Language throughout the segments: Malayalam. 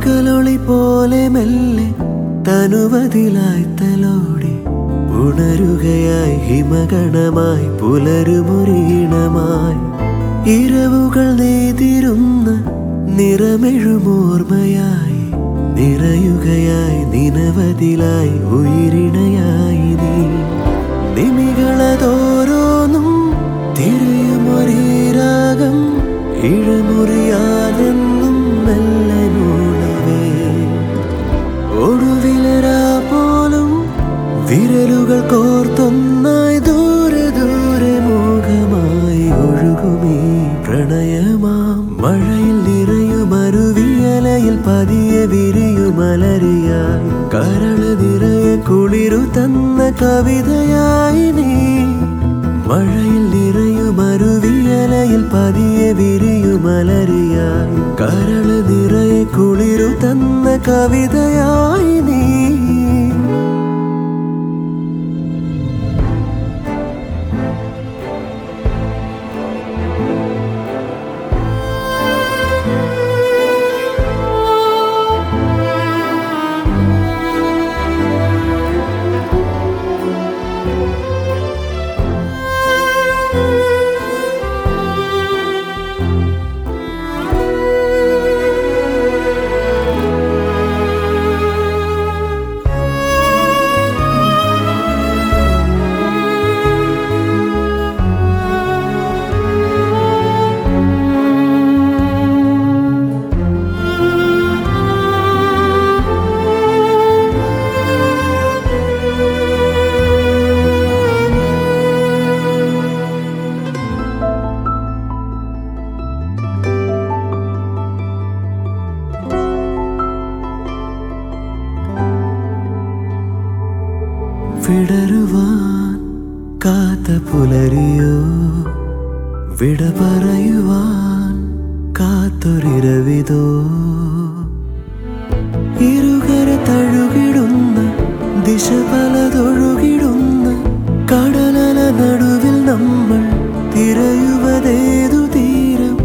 പകലൊളി പോലെ മെല്ലെ തനുവതിലായി തലോടി ഉണരുകയായി ഹിമഗണമായി പുലരുമൊരീണമായി ഇരവുകൾ നെയ്തിരുന്ന നിറമെഴുമോർമ്മയായി നിറയുകയായി നിനവതിലായി ഉയിരിണയായി നീ നിമികളതോരോന്നും തിരയുമൊരീരാഗം ഇഴമുറിയാതെന്നും മെല്ലെ മൂളവേ ഒടുവിലരാ പോലും വിരലുകൾ കോർത്തൊന്നായി ദൂരെ ദൂരെ മോഹമായി ഒഴുകുമീ പ്രണയമാം മഴയിൽ നിറയുമരുവിയലയിൽ പതിയെ വിരിയുമലരിയായി കരള് നിറയെ കുളിരു തന്ന കവിതയായി നീ മഴയിൽ നിറയുമരുവിയലയിൽ പതിയെ വിരിയുമലരിയായി കരള് നിറയെ കുളിരു തന്ന കവിതയായി നീ വിടരുവാൻ കാത്ത പുലരിയോ വിട പറയുവാൻ കാത്തൊരിരവിതോ ഇരുകര തഴുകിടുന്ന ദിശ പലതൊഴുകിടുന്ന കടലല നടുവിൽ നമ്മൾ തിരയുവതേതു തീരം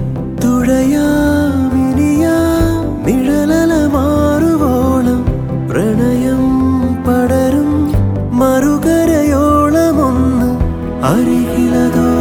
തുഴയാമിനിയാം നിഴലല മാറുവോളം പ്രണയം പടരും മറുകരയോളമൊന്ന് അരികിലതോ